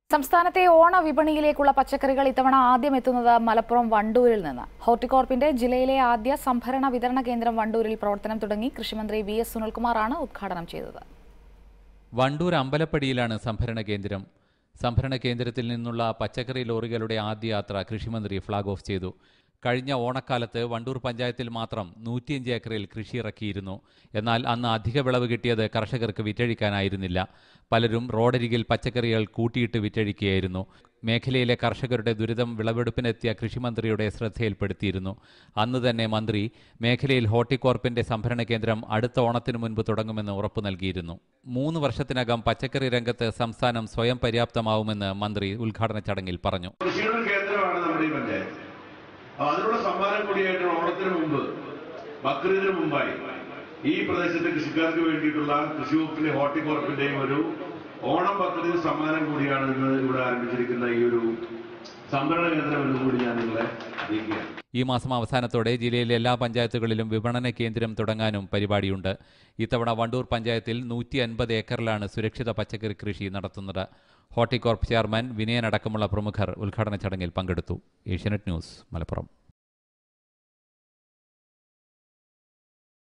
സംസ്ഥാനത്തെ ഓണ വിപണിയിലേക്കുള്ള പച്ചക്കറികൾ ഇത്തവണ ആദ്യം എത്തുന്നത് മലപ്പുറം വണ്ടൂരിൽ നിന്ന് ഹോർട്ടികോർപ്പിന്റെ ജില്ലയിലെ ആദ്യ സംഭരണ വിതരണ കേന്ദ്രം വണ്ടൂരിൽ പ്രവർത്തനം തുടങ്ങി കൃഷിമന്ത്രി വി എസ് സുനിൽകുമാറാണ് ഉദ്ഘാടനം ചെയ്തത് വണ്ടൂർ അമ്പലപ്പടിയിലാണ് സംഭരണ കേന്ദ്രം സംഭരണ കേന്ദ്രത്തിൽ നിന്നുള്ള പച്ചക്കറി ലോറികളുടെ ആദ്യ യാത്ര കൃഷിമന്ത്രി ഫ്ളാഗ് ഓഫ് ചെയ്തു കഴിഞ്ഞ ഓണക്കാലത്ത് വണ്ടൂർ പഞ്ചായത്തിൽ മാത്രം നൂറ്റിയഞ്ച് ഏക്കറിൽ കൃഷി ഇറക്കിയിരുന്നു എന്നാൽ അന്ന് അധിക വിളവ് കിട്ടിയത് കർഷകർക്ക് വിറ്റഴിക്കാനായിരുന്നില്ല പലരും റോഡരികിൽ പച്ചക്കറികൾ കൂട്ടിയിട്ട് വിറ്റഴിക്കുകയായിരുന്നു മേഖലയിലെ കർഷകരുടെ ദുരിതം വിളവെടുപ്പിനെത്തിയ കൃഷിമന്ത്രിയുടെ ശ്രദ്ധയിൽപ്പെടുത്തിയിരുന്നു അന്ന് തന്നെ മന്ത്രി മേഖലയിൽ ഹോർട്ടികോർപ്പിന്റെ സംഭരണ കേന്ദ്രം അടുത്ത ഓണത്തിനു മുൻപ് തുടങ്ങുമെന്ന് ഉറപ്പു നൽകിയിരുന്നു മൂന്ന് വർഷത്തിനകം പച്ചക്കറി രംഗത്ത് സംസ്ഥാനം സ്വയം പര്യാപ്തമാവുമെന്ന് മന്ത്രി ഉദ്ഘാടന ചടങ്ങിൽ പറഞ്ഞു കൃഷിയുടെ കേന്ദ്രമാണ് നമ്മുടെ ഈ പഞ്ചായത്ത് അപ്പൊ അതിനുള്ള സമ്മാനം കൂടിയായിട്ട് ഓണത്തിന് മുമ്പ് ബക്രീദിന് മുമ്പായി ഈ പ്രദേശത്തെ കൃഷിക്കാർക്ക് വേണ്ടിയിട്ടുള്ള കൃഷി വകുപ്പിന്റെ ഹോർട്ടികോർപ്പിന്റെയും ഒരു ഓണം ബക്രീദ് സമ്മാനം കൂടിയാണ് ഇന്ന് ഇവിടെ ആരംഭിച്ചിരിക്കുന്ന ഈ ഒരു സംഭരണ കേന്ദ്രം എന്നും കൂടി ഞാൻ നിങ്ങളെ അറിയിക്കുകയാണ് ഈ മാസം അവസാനത്തോടെ ജില്ലയിലെ എല്ലാ പഞ്ചായത്തുകളിലും വിപണന കേന്ദ്രം തുടങ്ങാനും പരിപാടിയുണ്ട് ഇത്തവണ വണ്ടൂർ പഞ്ചായത്തിൽ നൂറ്റി അൻപത് ഏക്കറിലാണ് സുരക്ഷിത പച്ചക്കറി കൃഷി നടത്തുന്നത് ഹോർട്ടികോർപ്പ് ചെയർമാൻ വിനയൻ അടക്കമുള്ള പ്രമുഖർ ഉദ്ഘാടന ചടങ്ങിൽ പങ്കെടുത്തു ഏഷ്യാനെറ്റ് ന്യൂസ് മലപ്പുറം